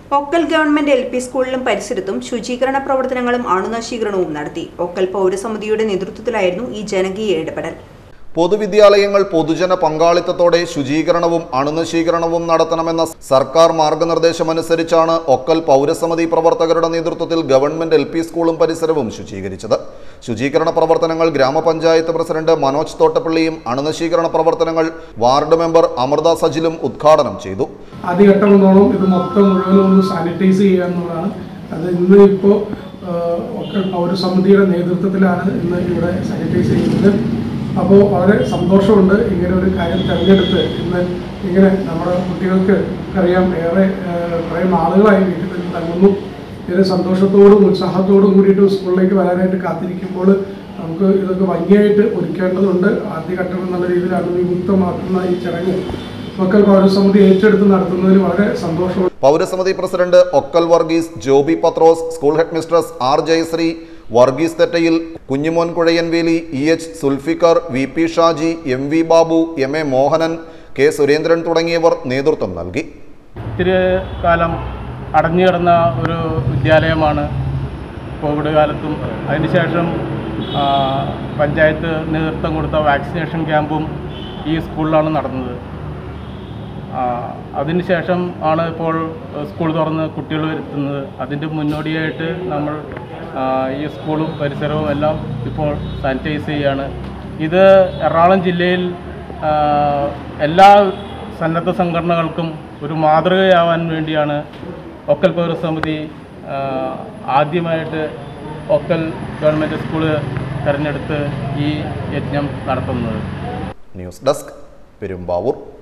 Okkal government L P സ്കൂളിലും പരിസരത്തും ശുചീകരണ പ്രവർത്തനങ്ങളും അണുനശീകരണവും നടത്തി ഒക്കൽ പൗരസമിതിയുടെ നേതൃത്വത്തിലായിരുന്നു ഈ ജനകീയ ഇടപെടൽ പൊതുവിദ്യാലയങ്ങൾ പൊതുജന പങ്കാളിത്തത്തോടെ ശുചീകരണവും അണുനശീകരണവും നടത്തണമെന്ന സർക്കാർ മാർഗനിർദ്ദേശമനുസരിച്ചാണ് ഒക്കൽ പൗരസമിതി പ്രവർത്തകരുടെ നേതൃത്വത്തിൽ ഗവൺമെന്റ് എൽ പി സ്കൂളും പരിസരവും ശുചീകരിച്ചത് ശുചീകരണ പ്രവർത്തനങ്ങൾ ഗ്രാമപഞ്ചായത്ത് പ്രസിഡന്റ് മനോജ് തോട്ടപ്പള്ളിയും അണുനശീകരണ പ്രവർത്തനങ്ങൾ വാർഡ് മെമ്പർ അമൃത സജിലും ഉദ്ഘാടനം ചെയ്തു ആദ്യഘട്ടം എന്നോണം ഇത് മൊത്തം മുഴുവനും ഒന്ന് സാനിറ്റൈസ് ചെയ്യുക എന്നുള്ളതാണ് അത് ഇന്ന് ഇപ്പോൾ ഒക്കെ പൗരസമിതിയുടെ നേതൃത്വത്തിലാണ് ഇന്ന് ഇവിടെ സാനിറ്റൈസ് ചെയ്യുന്നത് അപ്പോൾ വളരെ സന്തോഷമുണ്ട് ഇങ്ങനെ ഒരു കാര്യം തിരഞ്ഞെടുത്ത് ഇന്ന് ഇങ്ങനെ നമ്മുടെ കുട്ടികൾക്ക് അറിയാം ഏറെ ഏഹ്, കുറേ നാളുകളായി വീട്ടിൽ തന്നെ തങ്ങുന്നു ഏറെ സന്തോഷത്തോടും ഉത്സാഹത്തോടും കൂടിയിട്ട് സ്കൂളിലേക്ക് വരാനായിട്ട് കാത്തിരിക്കുമ്പോൾ നമുക്ക് ഇതൊക്കെ ഭംഗിയായിട്ട് ഒരുക്കേണ്ടതുണ്ട് ആദ്യഘട്ടം എന്നുള്ള രീതിയിൽ അണുവിമുക്തമാക്കുന്ന ഈ ചടങ്ങ് മക്കൾ പൗരസമിതി ഏറ്റെടുത്ത് നടത്തുന്നതിൽ വളരെ സന്തോഷമുണ്ട് പൗരസമിതി president Okkal Varghese Joby Pathros school headmistress R Jayasree Varghese Thettayil Kunjimon Kuzhayanveli E H Sulfikar V P Shaji M V Babu M A Mohanan K Surendran തുടങ്ങിയവർ നേതൃത്വം നൽകി ഇത്തിരി കാലം അടഞ്ഞു കിടന്ന ഒരു വിദ്യാലയമാണ് കോവിഡ് കാലത്തും അതിനുശേഷം ആ, പഞ്ചായത്ത് നേതൃത്വം കൊടുത്ത വാക്സിനേഷൻ ക്യാമ്പും ഈ സ്കൂളിലാണ് നടന്നത് ആ, അതിനുശേഷം ആണ് ഇപ്പോൾ സ്കൂൾ തുറന്ന് കുട്ടികൾ വരുത്തുന്നത് അതിൻ്റെ മുന്നോടിയായിട്ട് നമ്മൾ ആ, ഈ സ്കൂളും പരിസരവും എല്ലാം ഇപ്പോൾ സാനിറ്റൈസ് ചെയ്യുകയാണ് ഇത് എറണാകുളം ജില്ലയിൽ ആ, എല്ലാ സന്നദ്ധ സംഘടനകൾക്കും ഒരു മാതൃകയാവാൻ വേണ്ടിയാണ് ഒക്കൽ പൗരസമിതി ആ, ആദ്യമായിട്ട് ഒക്കൽ ഗവൺമെൻറ് സ്കൂള് തിരഞ്ഞെടുത്ത് ഈ യജ്ഞം നടത്തുന്നത് ന്യൂസ് ഡെസ്ക് പെരുമ്പാവൂർ